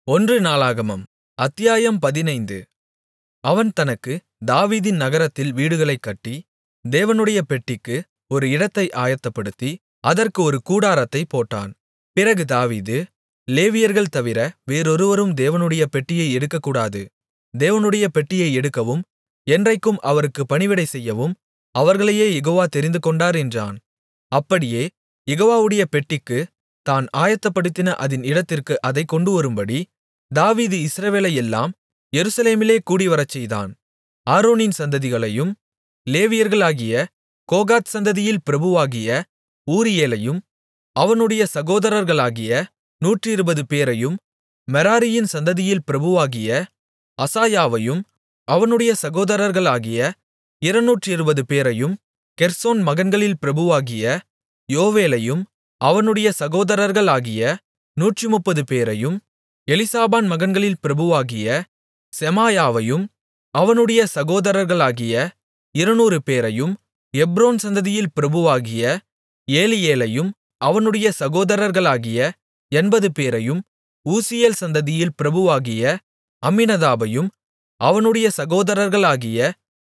ஒன்று நாளாகமம் அத்தியாயம் பதினைந்து அவன் தனக்கு தாவீதின் நகரத்தில் வீடுகளைக் கட்டி தேவனுடைய பெட்டிக்கு ஒரு இடத்தை ஆயத்தப்படுத்தி அதற்கு ஒரு கூடாரத்தைப் போட்டான் பிறகு தாவீது லேவியர்கள் தவிர வேறொருவரும் தேவனுடைய பெட்டியை எடுக்கக்கூடாது தேவனுடைய பெட்டியை எடுக்கவும் என்றைக்கும் அவருக்குப் பணிவிடை செய்யவும் அவர்களையே யெகோவா தெரிந்துகொண்டார் என்றான் அப்படியே யெகோவாவுடைய பெட்டிக்குத் தான் ஆயத்தப்படுத்தின அதின் இடத்திற்கு அதைக் கொண்டுவரும்படி தாவீது இஸ்ரவேலையெல்லாம் எருசலேமிலே கூடிவரச்செய்தான் ஆரோனின் சந்ததிகளையும் லேவியர்களாகிய கோகாத் சந்ததியில் பிரபுவாகிய ஊரியேலையும் அவனுடைய சகோதரர்களாகிய நூற்றிருபதுபேரையும் மெராரியின் சந்ததியில் பிரபுவாகிய அசாயாவையும் அவனுடைய சகோதரர்களாகிய இருநூற்றிருபதுபேரையும் கெர்சோன் மகன்களில் பிரபுவாகிய யோவேலையும் அவனுடைய சகோதரர்களாகிய நூற்றுமுப்பதுபேரையும் எலிசாபான் மகன்களில் பிரபுவாகிய செமாயாவையும் அவனுடைய சகோதரர்களாகிய இருநூறுபேரையும் எப்ரோன் சந்ததியில் பிரபுவாகிய ஏலியேலையும் அவனுடைய சகோதரர்களாகிய எண்பதுபேரையும் ஊசியேல் சந்ததியில் பிரபுவாகிய அம்மினதாபையும் அவனுடைய சகோதரர்களாகிய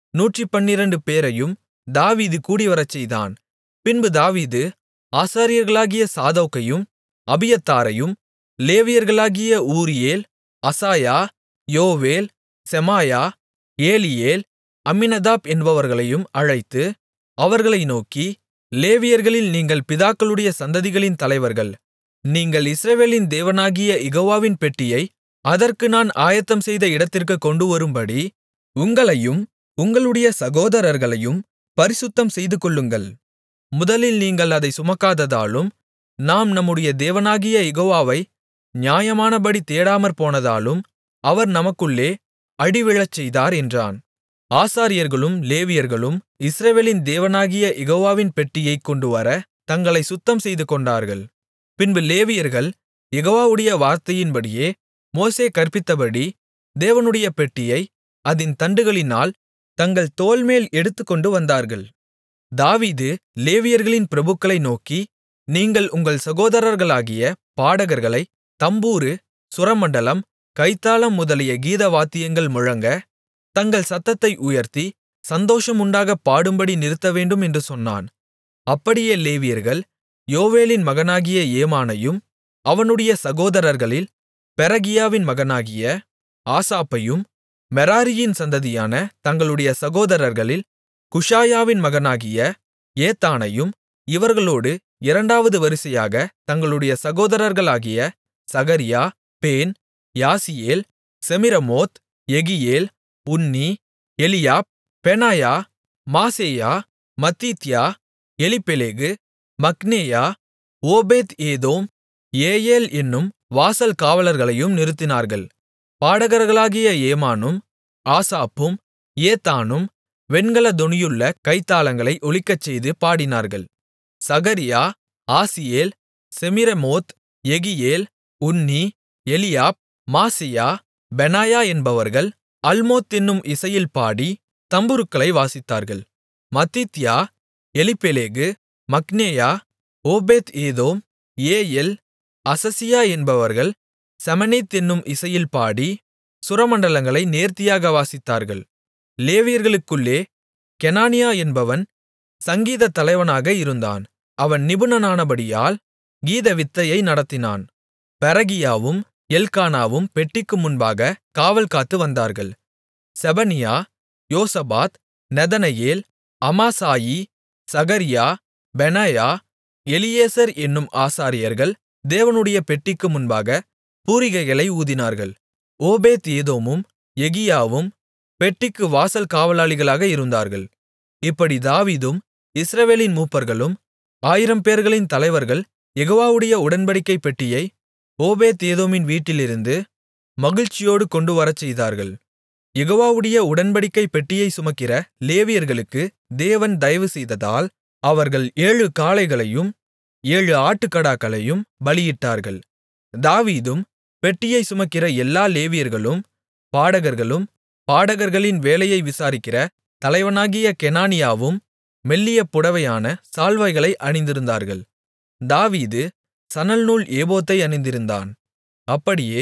நூற்றுப்பன்னிரண்டுபேரையும் தாவீது கூடிவரச்செய்தான் பின்பு தாவீது ஆசாரியர்களாகிய சாதோக்கையும் அபியத்தாரையும் லேவியர்களாகிய ஊரியேல் அசாயா யோவேல் செமாயா ஏலியேல் அம்மினதாப் என்பவர்களையும் அழைத்து அவர்களை நோக்கி லேவியர்களில் நீங்கள் பிதாக்களுடைய சந்ததிகளின் தலைவர்கள் நீங்கள் இஸ்ரவேலின் தேவனாகிய யெகோவாவின் பெட்டியை அதற்கு நான் ஆயத்தம்செய்த இடத்திற்குக் கொண்டுவரும்படி உங்களையும் உங்களுடைய சகோதரர்களையும் பரிசுத்தம் செய்துகொள்ளுங்கள் முதலில் நீங்கள் அதைச் சுமக்காததாலும் நாம் நம்முடைய தேவனாகிய யெகோவாவை நியாயமானபடி தேடாமற்போனதாலும் அவர் நமக்குள்ளே அடிவிழச்செய்தார் என்றான் ஆசாரியர்களும் லேவியர்களும் இஸ்ரவேலின் தேவனாகிய யெகோவாவின் பெட்டியைக் கொண்டுவர தங்களைச் சுத்தம் செய்துகொண்டார்கள் பின்பு லேவியர்கள் யெகோவாவுடைய வார்த்தையின்படியே மோசே கற்பித்தபடி தேவனுடைய பெட்டியை அதின் தண்டுகளினால் தங்கள் தோள்மேல் எடுத்துக்கொண்டு வந்தார்கள் தாவீது லேவியர்களின் பிரபுக்களை நோக்கி நீங்கள் உங்கள் சகோதரர்களாகிய பாடகர்களை தம்புரு சுரமண்டலம் கைத்தாளம் முதலிய கீதவாத்தியங்கள் முழங்க தங்கள் சத்தத்தை உயர்த்தி சந்தோஷமுண்டாகப் பாடும்படி நிறுத்தவேண்டும் என்று சொன்னான் அப்படியே லேவியர்கள் யோவேலின் மகனாகிய ஏமானையும் அவனுடைய சகோதரர்களில் பெரகியாவின் மகனாகிய ஆசாப்பையும் மெராரியின் சந்ததியான தங்களுடைய சகோதரர்களில் குஷாயாவின் மகனாகிய ஏத்தானையும் இவர்களோடு இரண்டாவது வரிசையாக தங்களுடைய சகோதரர்களாகிய சகரியா பேன் யாசியேல் செமிரமோத் எகியேல் உன்னி எலியாப் பெனாயா மாசேயா மத்தித்தியா எலிப்பெலேகு மிக்னேயா ஓபேத் ஏதோம் ஏயேல் என்னும் வாசல் காவலர்களையும் நிறுத்தினார்கள் பாடகர்களாகிய ஏமானும் ஆசாப்பும் ஏத்தானும் வெண்கல தொனியுள்ள கைத்தாளங்களை ஒலிக்கச்செய்து பாடினார்கள் சகரியா ஆசியேல் செமிரமோத் எகியேல் உன்னி எலியாப் மாசியா பெனாயா என்பவர்கள் அல்மோத் என்னும் இசையில் பாடி தம்புருக்களை வாசித்தார்கள் மத்தித்தியா எலிப்பெலேகு மிக்னேயா ஓபேத் ஏதோம் ஏயெல் அசசியா என்பவர்கள் செமனீத் என்னும் இசையில் பாடி சுரமண்டலங்களை நேர்த்தியாக வாசித்தார்கள் லேவியர்களுக்குள்ளே கெனானியா என்பவன் சங்கீதத் தலைவனாக இருந்தான் அவன் நிபுணனானபடியால் கீதவித்தையை நடத்தினான் பெரகியாவும் எல்க்கானாவும் பெட்டிக்கு முன்பாக காவல்காத்து வந்தார்கள் செபனியா யோசபாத் நெதனெயேல் அமாசாயி சகரியா பெனாயா எலியேசர் என்னும் ஆசாரியர்கள் தேவனுடைய பெட்டிக்கு முன்பாக பூரிகைகளை ஊதினார்கள் ஓபேத் ஏதோமும் எகியாவும் பெட்டிக்கு வாசல் காவலாளிகளாக இருந்தார்கள் இப்படி தாவீதும் இஸ்ரவேலின் மூப்பர்களும் ஆயிரம்பேர்களின் தலைவர்கள் யெகோவாவுடைய உடன்படிக்கைப் பெட்டியை ஓபேத் ஏதோமின் வீட்டிலிருந்து மகிழ்ச்சியோடு கொண்டுவரச்செய்தார்கள் யெகோவாவுடைய உடன்படிக்கைப் பெட்டியைச் சுமக்கிற லேவியர்களுக்கு தேவன் தயவு செய்ததால் அவர்கள் ஏழு காளைகளையும் ஏழு ஆட்டுக்கடாக்களையும் பலியிட்டார்கள் தாவீதும் பெட்டியைச் சுமக்கிற எல்லா லேவியர்களும் பாடகர்களும் பாடகர்களின் வேலையை விசாரிக்கிற தலைவனாகிய கெனானியாவும் மெல்லிய புடவையான சால்வைகளை அணிந்திருந்தார்கள் தாவீது சணல்நூல் ஏபோத்தை அணிந்திருந்தான் அப்படியே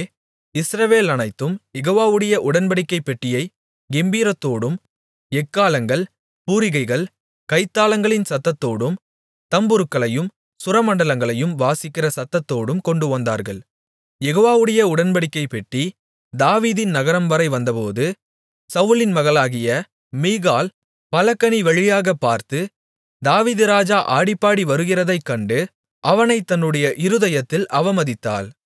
இஸ்ரவேல் அனைத்தும் யெகோவாவுடைய உடன்படிக்கைப் பெட்டியைக் கெம்பீரத்தோடும் எக்காளங்கள் பூரிகைகள் கைத்தாளங்களின் சத்தத்தோடும் தம்புருக்களையும் சுரமண்டலங்களையும் வாசிக்கிற சத்தத்தோடும் கொண்டுவந்தார்கள் யெகோவாவுடைய உடன்படிக்கைப் பெட்டி தாவீதின் நகரம்வரை வந்தபோது சவுலின் மகளாகிய மீகாள் பலகணி வழியாகப் பார்த்து தாவீது ராஜா ஆடிப்பாடி வருகிறதைக் கண்டு அவனைத் தன்னுடைய இருதயத்தில் அவமதித்தாள்